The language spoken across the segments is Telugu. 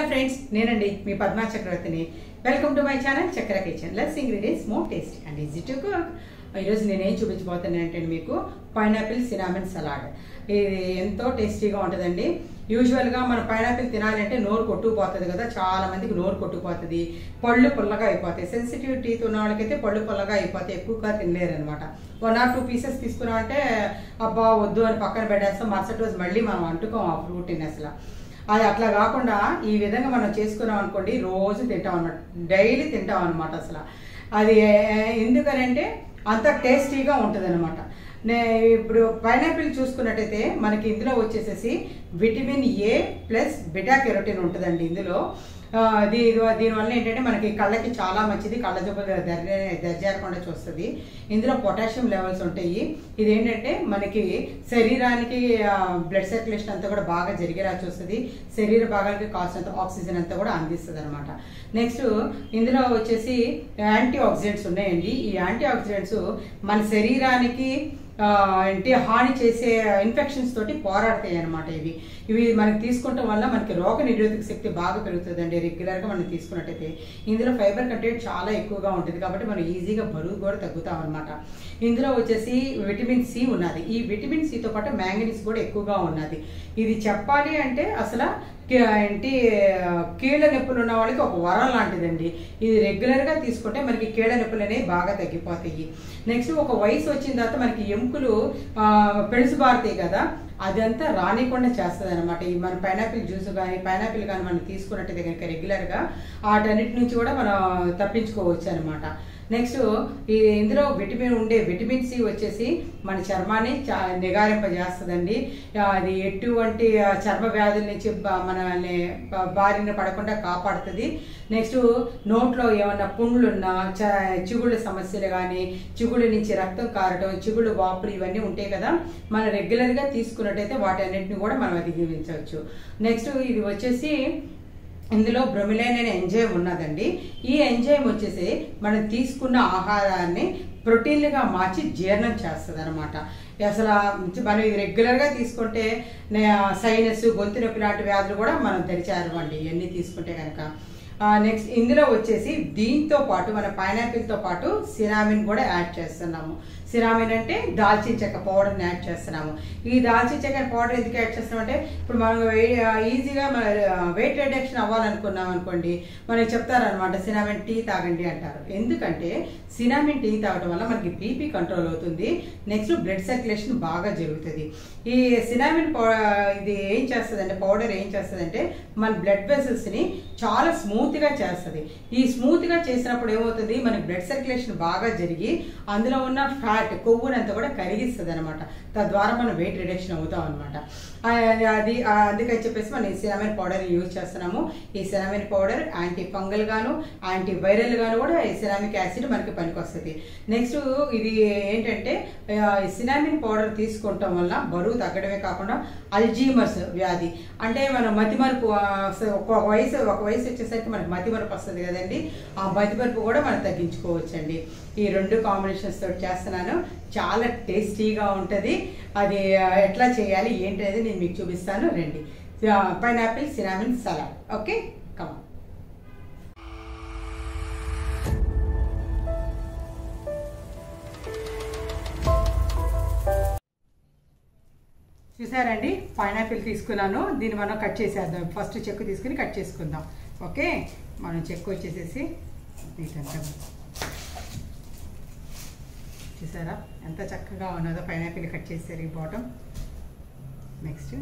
ఫ్రెండ్స్ నేనండి మీ పద్మా చక్రవర్తిని welcome to my channel Chakra kitchen less ingredients more tasty and easy to cook ఈరోజు నేనేం చూపించబోతున్నాను అంటే మీకు పైనాపిల్ సినామిన్ సలాడ్ ఇది ఎంతో టేస్టీగా ఉంటుందండి యూజువల్గా మనం పైనాపిల్ తినాలంటే నోరు కొట్టుకుపోతుంది కదా చాలా మందికి నోరు కొట్టుకుపోతుంది పళ్ళు పుల్లగా అయిపోతాయి సెన్సిటివ్ టీత్ ఉన్న వాళ్ళకైతే పళ్ళు పుల్లగా అయిపోతాయి ఎక్కువగా తినలేరు అనమాట వన్ ఆర్ టూ పీసెస్ తీసుకున్నామంటే అబ్బా వద్దు అని పక్కన పెట్టేస్తాం మరుసటి రోజు మళ్ళీ మనం అంటుకోం ఆ ఫ్రూట్ని అసలు అది అట్లా కాకుండా ఈ విధంగా మనం చేసుకున్నాం అనుకోండి రోజు తింటాం అనమాట డైలీ తింటాం అనమాట అసలు అది ఎందుకనంటే అంత టేస్టీగా ఉంటుంది అనమాట నే ఇప్పుడు పైనాపిల్ చూసుకున్నట్టయితే మనకి ఇందులో వచ్చేసేసి vitamin A plus beta carotene ఉంటుందండి ఇందులో ఆ, దీ దీనివల్ల ఏంటంటే మనకి కళ్ళకి చాలా మంచిది కళ్ళ జబ్బులు దర్జ దర్జారకుండా చూస్తుంది ఇందులో పొటాషియం లెవెల్స్ ఉంటాయి ఇది ఏంటంటే మనకి శరీరానికి బ్లడ్ సర్క్యులేషన్ అంతా కూడా బాగా జరిగేలా చూస్తుంది శరీర భాగానికి కావాల్సినంత ఆక్సిజన్ అంతా కూడా అందిస్తుంది అనమాట నెక్స్ట్ ఇందులో వచ్చేసి యాంటీ ఆక్సిడెంట్స్ ఉన్నాయండి ఈ యాంటీ ఆక్సిడెంట్స్ మన శరీరానికి ఆ, ఏంటి హాని చేసే ఇన్ఫెక్షన్స్ తోటి పోరాడతాయి అనమాట ఇవి ఇవి మనకి తీసుకోవటం వల్ల మనకి రోగ నిరోధక శక్తి బాగా పెరుగుతుందండి రెగ్యులర్గా మనం తీసుకున్నట్టయితే ఇందులో ఫైబర్ కంటెంట్ చాలా ఎక్కువగా ఉంటుంది కాబట్టి మనం ఈజీగా బరువు కూడా తగ్గుతాం అనమాట ఇందులో వచ్చేసి విటమిన్ సి ఉన్నది ఈ విటమిన్ సితో పాటు మ్యాంగనీస్ కూడా ఎక్కువగా ఉన్నది ఇది చెప్పాలి అంటే అసలు కి- ఏంటి కీళ్ళ నొప్పులు ఉన్న వాళ్ళకి ఒక వరం లాంటిదండి ఇది రెగ్యులర్గా తీసుకుంటే మనకి కీళ్ళ నొప్పులు అనేవి బాగా తగ్గిపోతాయి నెక్స్ట్ ఒక వయసు వచ్చిన తర్వాత మనకి ఎముకలు ఆ, పెడుసు బారుతాయి కదా అదంతా రానికుండా చేస్తుంది అనమాట ఈ మన పైనాపిల్ జ్యూస్ కానీ పైనాపిల్ కానీ మనం తీసుకున్నట్టయితే కనుక రెగ్యులర్గా వాటన్నిటి నుంచి కూడా మనం తప్పించుకోవచ్చు అనమాట నెక్స్ట్ ఈ ఇందులో విటమిన్ ఉండే విటమిన్ సి వచ్చేసి మన చర్మాన్ని చా నిగారింపజేస్తుందండి ఆ, అది ఎటువంటి ఆ, చర్మ వ్యాధుల నుంచి బ- మనల్ని బ- బారిన పడకుండా కాపాడుతుంది నెక్స్ట్ నోట్లో ఏమన్నా పుండ్లున్నా చ చిగుళ్ళ సమస్యలు కానీ చిగుళ్ళ నుంచి రక్తం కారటం చిగుళ్ళు వాపులు ఇవన్నీ ఉంటాయి కదా మనం రెగ్యులర్గా తీసుకున్నట్టయితే వాటన్నిటిని కూడా మనం అధిగమించవచ్చు నెక్స్ట్ ఇది వచ్చేసి ఇందులో బ్రొమిలైన్ అనే ఎంజైమ్ ఉన్నదండి ఈ ఎంజైమ్ వచ్చేసి మనం తీసుకున్న ఆహారాన్ని ప్రోటీన్లుగా మార్చి జీర్ణం చేస్తుంది అనమాట అసలు మనం ఇది రెగ్యులర్గా తీసుకుంటే సైనస్ గొంతు నొప్పి లాంటి వ్యాధులు కూడా మనం తెరిచారు అండి ఇవన్నీ తీసుకుంటే కనుక నెక్స్ట్ ఇందులో వచ్చేసి దీంతో పాటు మన పైనాపిల్తో పాటు సిరామిన్ కూడా యాడ్ చేస్తున్నాము సిరామిన్ అంటే దాల్చిన చెక్క పౌడర్ని యాడ్ చేస్తున్నాము ఈ దాల్చిన చెక్క పౌడర్ ఎందుకు యాడ్ చేస్తున్నామంటే ఇప్పుడు మనం వే- ఈజీగా మన వెయిట్ రిడక్షన్ అవ్వాలనుకున్నాం అనుకోండి మనకి చెప్తారనమాట సినామిన్ టీ తాగండి అంటారు ఎందుకంటే సినామిన్ టీ తాగడం వల్ల మనకి బీపీ కంట్రోల్ అవుతుంది నెక్స్ట్ బ్లడ్ సర్క్యులేషన్ బాగా జరుగుతుంది ఈ సినామిన్ పౌ ఇది ఏం చేస్తుందంటే పౌడర్ ఏం చేస్తుందంటే మన బ్లడ్ వెసల్స్ని చాలా స్మూత్గా చేస్తుంది ఈ స్మూత్గా చేసినప్పుడు ఏమవుతుంది మనకి బ్లడ్ సర్క్యులేషన్ బాగా జరిగి అందులో ఉన్న ఫ్యాట్ కొవ్వునంతా కూడా కరిగిస్తుంది అనమాట తద్వారా మనం వెయిట్ రిడక్షన్ అవుతాం అనమాట అది ఆ, అందుకని చెప్పేసి మనం ఈ సినామిన్ పౌడర్ యూజ్ చేస్తున్నాము ఈ సినామిన్ పౌడర్ యాంటీ ఫంగల్ గాను యాంటీ వైరల్ గాను కూడా ఈ సినామిక్ యాసిడ్ మనకి పనికొస్తుంది నెక్స్ట్ ఇది ఏంటంటే ఆ, ఈ సినామిన్ పౌడర్ తీసుకుంటాం వల్ల బరువు తగ్గడమే కాకుండా అల్జీమర్స్ వ్యాధి అంటే మనం మతిమరుపు ఆ, స- ఒక వయసు ఒక వయసు వచ్చేసరికి మనకి మతిమరుపు వస్తుంది కదండి ఆ మతిమరుపు కూడా మనం తగ్గించుకోవచ్చండి ఈ రెండు కాంబినేషన్స్ తోటి చేస్తున్నాను చాలా టేస్టీగా ఉంటుంది అది ఆ, ఎట్లా చేయాలి ఏంటి అనేది నేను మీకు చూపిస్తాను రండి పైనాపిల్ సినామిన్ సలాడ్ ఓకే కమా చూసారండి పైనాపిల్ తీసుకున్నాను దీన్ని మనం కట్ చేసేద్దాం ఫస్ట్ చెక్కు తీసుకుని కట్ చేసుకుందాం ఓకే మనం చెక్కు వచ్చేసేసి నీటంతా చూసారా ఎంత చక్కగా ఉన్నదో పైనాపిల్ కట్ చేసారు ఈ బాటం నెక్స్ట్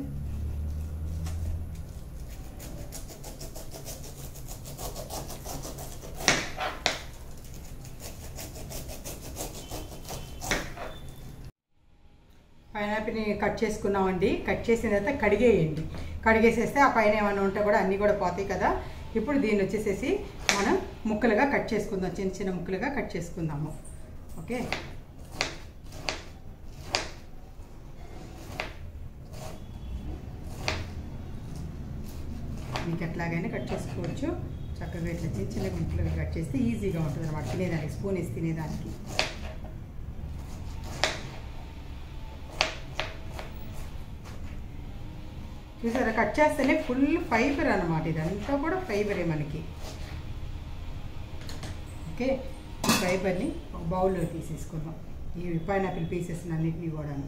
పైనాపిల్ని కట్ చేసుకున్నామండి కట్ చేసిన తర్వాత కడిగేయండి కడిగేసేస్తే ఆ పైన ఏమైనా ఉంటే కూడా అన్నీ కూడా పోతాయి కదా ఇప్పుడు దీన్ని వచ్చేసేసి మనం ముక్కలుగా కట్ చేసుకుందాం చిన్న చిన్న ముక్కలుగా కట్ చేసుకుందాము ఓకే మీకు ఎట్లాగైనా కట్ చేసుకోవచ్చు చక్కగా ఇట్లా చిన్న చిన్న ముక్కలుగా కట్ చేస్తే ఈజీగా ఉంటుంది అనమాట తినేదానికి స్పూన్ వేసి తినేదానికి చూసారా కట్ చేస్తేనే ఫుల్ ఫైబర్ అన్నమాట ఇదంతా కూడా ఫైబరే మనకి ఓకే ఈ ఫైబర్ని ఒక బౌల్లో తీసేసుకుందాం ఈ పైనాపిల్ పీసెస్ అన్నిటినీ కూడాను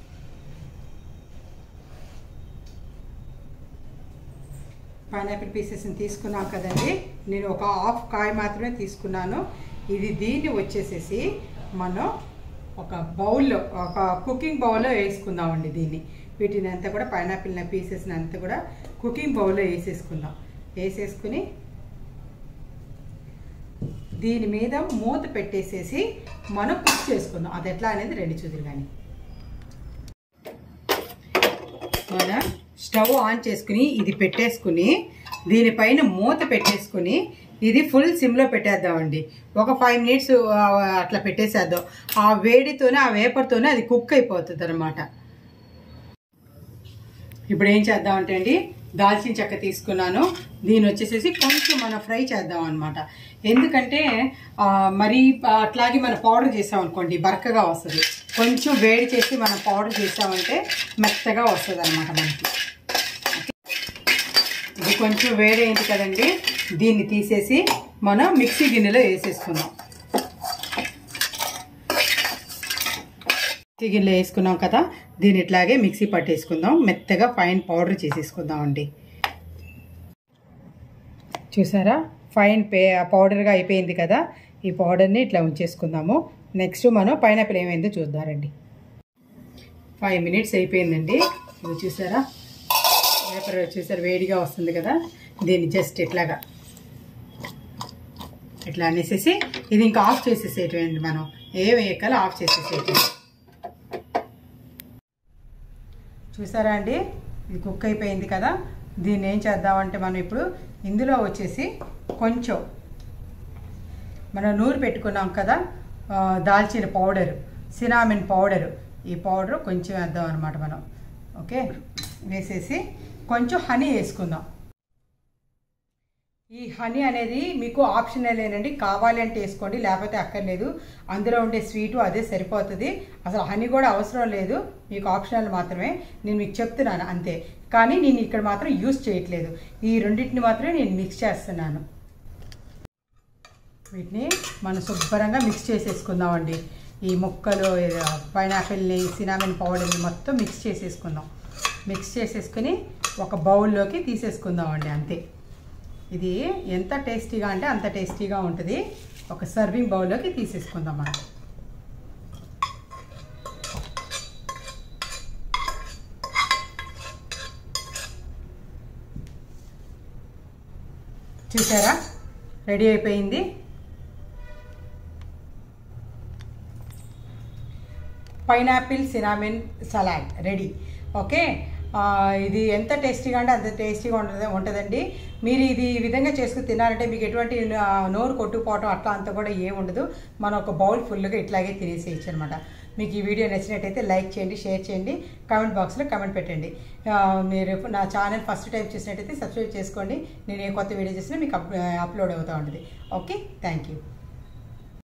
పైనాపిల్ పీసెస్ని తీసుకున్నాం కదండి నేను ఒక హాఫ్ కాయ మాత్రమే తీసుకున్నాను ఇది దీన్ని వచ్చేసేసి మనం ఒక బౌల్లో ఒక కుకింగ్ బౌల్లో వేసుకుందామండి దీన్ని వీటిని అంతా కూడా పైనాపిల్ పీసెస్ని అంతా కూడా కుకింగ్ బౌల్లో వేసేసుకుందాం వేసేసుకుని దీని మీద మూత పెట్టేసేసి మనం కుక్ చేసుకుందాం అది ఎట్లా అనేది రెడీ చూద్దరు కానీ మన స్టవ్ ఆన్ చేసుకుని ఇది పెట్టేసుకుని దీనిపైన మూత పెట్టేసుకుని ఇది ఫుల్ సిమ్లో పెట్టేద్దామండి ఒక ఫైవ్ మినిట్స్ అట్లా పెట్టేసేద్దాం ఆ వేడితోనే ఆ వేపర్తోనే అది కుక్ అయిపోతుంది అనమాట ఇప్పుడు ఏం చేద్దామంటే అండి దాల్చిన చెక్క తీసుకున్నాను దీని వచ్చేసేసి కొంచెం మనం ఫ్రై చేద్దాం అనమాట ఎందుకంటే ఆ, మరీ అట్లాగే మనం పౌడర్ చేసాం అనుకోండి బరకగా వస్తుంది కొంచెం వేడి చేసి మనం పౌడర్ చేసామంటే మెత్తగా వస్తుంది అనమాట మనకి ఇది కొంచెం వేడైంది కదండి దీన్ని తీసేసి మనం మిక్సీ గిన్నెలో వేసేసుకుందాం మిక్సీ గిన్నెలో వేసుకున్నాం కదా దీన్ని ఇట్లాగే మిక్సీ పట్టేసుకుందాం మెత్తగా ఫైన్ పౌడర్ చేసేసుకుందాం అండి చూసారా ఫైన్ పే పౌడర్గా అయిపోయింది కదా ఈ పౌడర్ని ఇట్లా ఉంచేసుకుందాము నెక్స్ట్ మనం పైనాపిల్ ఏమైందో చూద్దారండి ఫైవ్ మినిట్స్ అయిపోయిందండి ఇది చూసారా పేపర్ చూసారు వేడిగా వస్తుంది కదా దీన్ని జస్ట్ ఇట్లాగా ఇట్లా అనేసేసి ఇది ఇంకా ఆఫ్ చేసేసేటువంటి మనం ఏ వేయకాలో ఆఫ్ చేసేసేటి చూసారా అండి ఇది కుక్ అయిపోయింది కదా దీన్ని ఏం చేద్దామంటే మనం ఇప్పుడు ఇందులో వచ్చేసి కొంచెం మనం నూరు పెట్టుకున్నాం కదా ఆ, దాల్చిన పౌడర్ సినామిన్ పౌడర్ ఈ పౌడర్ కొంచెం వేద్దాం అనమాట మనం ఓకే వేసేసి కొంచెం హనీ వేసుకుందాం ఈ హనీ అనేది మీకు ఆప్షనలేనండి కావాలి అంటే వేసుకోండి లేకపోతే అక్కర్లేదు అందులో ఉండే స్వీటు అదే సరిపోతుంది అసలు హనీ కూడా అవసరం లేదు మీకు ఆప్షనల్ మాత్రమే నేను మీకు చెప్తున్నాను అంతే కానీ నేను ఇక్కడ మాత్రం యూస్ చేయట్లేదు ఈ రెండింటిని మాత్రమే నేను మిక్స్ చేస్తున్నాను వీటిని మనం శుభ్రంగా మిక్స్ చేసేసుకుందామండి ఈ ముక్కలు పైనాపిల్ని సినామిన్ పౌడర్ని మొత్తం మిక్స్ చేసేసుకుందాం మిక్స్ చేసేసుకుని ఒక బౌల్లోకి తీసేసుకుందామండి అంతే ఇది ఎంత టేస్టీగా అంటే అంత టేస్టీగా ఉంటుంది ఒక సర్వింగ్ బౌల్లోకి తీసేసుకుందాం మనం చూసారా రెడీ అయిపోయింది pineapple cinnamon salad ready okay ఆ, ఇది ఎంత టేస్టీగా అంటే అంత టేస్టీగా ఉంటుంది ఉంటుందండి మీరు ఇది ఈ విధంగా చేసుకుని తినాలంటే మీకు ఎటువంటి ఆ, నోరు కొట్టుకుపోవటం అట్లా అంతా కూడా ఏం ఉండదు మనం ఒక బౌల్ ఫుల్గా ఇట్లాగే తినేసేయచ్చు అనమాట మీకు ఈ వీడియో నచ్చినట్టయితే లైక్ చేయండి షేర్ చేయండి కామెంట్ బాక్స్లో కామెంట్ పెట్టండి ఆ, మీరు నా ఛానల్ ఫస్ట్ టైం చూసినట్టయితే సబ్స్క్రైబ్ చేసుకోండి నేను ఏ కొత్త వీడియో చేసినా మీకు అప్ అప్లోడ్ అవుతూ ఉంటుంది ఓకే థ్యాంక్ యూ